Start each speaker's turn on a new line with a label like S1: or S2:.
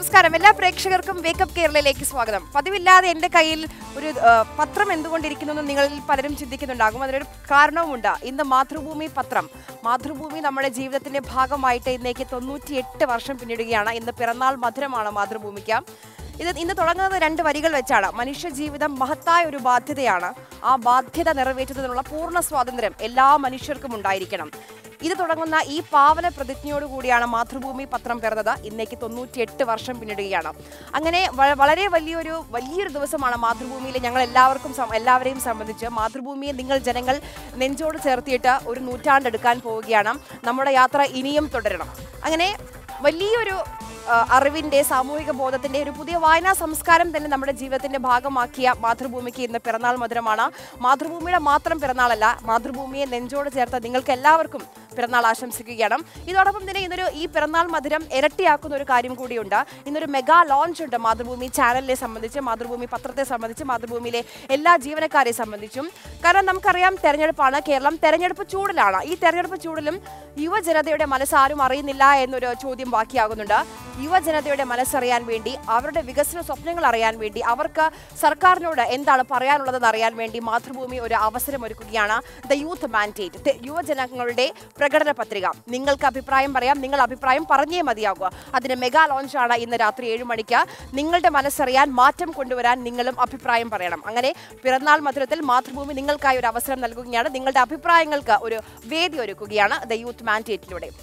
S1: നമസ്കാരം എല്ലാ പ്രേക്ഷകർക്കും വേക്കപ്പ് കേരളയിലേക്ക് സ്വാഗതം പതിവില്ലാതെ എൻ്റെ കയ്യിൽ ഒരു ആ, പത്രം എന്തുകൊണ്ടിരിക്കുന്നു എന്ന് നിങ്ങളിൽ പലരും ചിന്തിക്കുന്നുണ്ടാകും അതിനൊരു കാരണവുമുണ്ട് ഇന്ന് മാതൃഭൂമി പത്രം മാതൃഭൂമി നമ്മുടെ ജീവിതത്തിന്റെ ഭാഗമായിട്ട് ഇന്നേക്ക് തൊണ്ണൂറ്റിയെട്ട് വർഷം പിന്നിടുകയാണ് ഇന്ന് പിറന്നാൾ മധുരമാണ് മാതൃഭൂമിക്ക് ഇത് ഇന്ന് തുടങ്ങുന്നത് രണ്ട് വരികൾ വെച്ചാണ് മനുഷ്യ ജീവിതം മഹത്തായ ഒരു ബാധ്യതയാണ് ആ ബാധ്യത നിറവേറ്റുന്നതിനുള്ള പൂർണ്ണ സ്വാതന്ത്ര്യം എല്ലാ മനുഷ്യർക്കും ഉണ്ടായിരിക്കണം ഇത് തുടങ്ങുന്ന ഈ പാവന പ്രതിജ്ഞയോട് കൂടിയാണ് മാതൃഭൂമി പത്രം പിറന്നത് ഇന്നേക്ക് തൊണ്ണൂറ്റിയെട്ട് വർഷം പിന്നിടുകയാണ് അങ്ങനെ വ- വളരെ വലിയൊരു വലിയൊരു ദിവസമാണ് മാതൃഭൂമിയിലെ ഞങ്ങൾ എല്ലാവർക്കും സം- എല്ലാവരെയും സംബന്ധിച്ച് മാതൃഭൂമിയെ നിങ്ങൾ ജനങ്ങൾ നെഞ്ചോട് ചേർത്തിയിട്ട് ഒരു നൂറ്റാണ്ട് എടുക്കാൻ പോവുകയാണ് നമ്മുടെ യാത്ര ഇനിയും തുടരണം അങ്ങനെ വലിയൊരു ആ, അറിവിന്റെ സാമൂഹിക ബോധത്തിന്റെ ഒരു പുതിയ വായനാ സംസ്കാരം തന്നെ നമ്മുടെ ജീവിതത്തിന്റെ ഭാഗമാക്കിയ മാതൃഭൂമിക്ക് ഇന്ന് പിറന്നാൾ മധുരമാണ് മാതൃഭൂമിയുടെ മാത്രം പിറന്നാളല്ല മാതൃഭൂമിയെ നെഞ്ചോട് ചേർത്ത നിങ്ങൾക്ക് എല്ലാവർക്കും പിറന്നാൾ ആശംസിക്കുകയാണ് ഇതോടൊപ്പം തന്നെ ഇന്നൊരു ഈ പിറന്നാൾ മധുരം ഇരട്ടിയാക്കുന്ന ഒരു കാര്യം കൂടിയുണ്ട് ഇന്നൊരു മെഗാ ലോഞ്ച് ഉണ്ട് മാതൃഭൂമി ചാനലിനെ സംബന്ധിച്ച് മാതൃഭൂമി പത്രത്തെ സംബന്ധിച്ച് മാതൃഭൂമിയിലെ എല്ലാ ജീവനക്കാരെ സംബന്ധിച്ചും കാരണം നമുക്കറിയാം തെരഞ്ഞെടുപ്പാണ് കേരളം തെരഞ്ഞെടുപ്പ് ചൂടിലാണ് ഈ തെരഞ്ഞെടുപ്പ് ചൂടിലും യുവജനതയുടെ മനസ്സാരും അറിയുന്നില്ല എന്നൊരു ചോദ്യം ബാക്കിയാകുന്നുണ്ട് യുവജനതയുടെ മനസ്സറിയാൻ വേണ്ടി അവരുടെ വികസന സ്വപ്നങ്ങൾ അറിയാൻ വേണ്ടി അവർക്ക് സർക്കാരിനോട് എന്താണ് പറയാനുള്ളതെന്ന് അറിയാൻ വേണ്ടി മാതൃഭൂമി ഒരു അവസരം ഒരുക്കുകയാണ് ദ യൂത്ത് മാൻഡേറ്റ് യുവജനങ്ങളുടെ പ്രകടന പത്രിക നിങ്ങൾക്ക് അഭിപ്രായം പറയാം നിങ്ങൾ അഭിപ്രായം പറഞ്ഞേ മതിയാകുക അതിന് മെഗാ ലോഞ്ചാണ് ഇന്ന് രാത്രി ഏഴ് മണിക്ക് നിങ്ങളുടെ മനസ്സറിയാൻ മാറ്റം കൊണ്ടുവരാൻ നിങ്ങളും അഭിപ്രായം പറയണം അങ്ങനെ പിറന്നാൾ മധുരത്തിൽ മാതൃഭൂമി നിങ്ങൾക്കായി ഒരു അവസരം നൽകുകയാണ് നിങ്ങളുടെ അഭിപ്രായങ്ങൾക്ക് ഒരു വേദി ഒരുക്കുകയാണ് ദ യൂത്ത് മാൻഡേറ്റിലൂടെ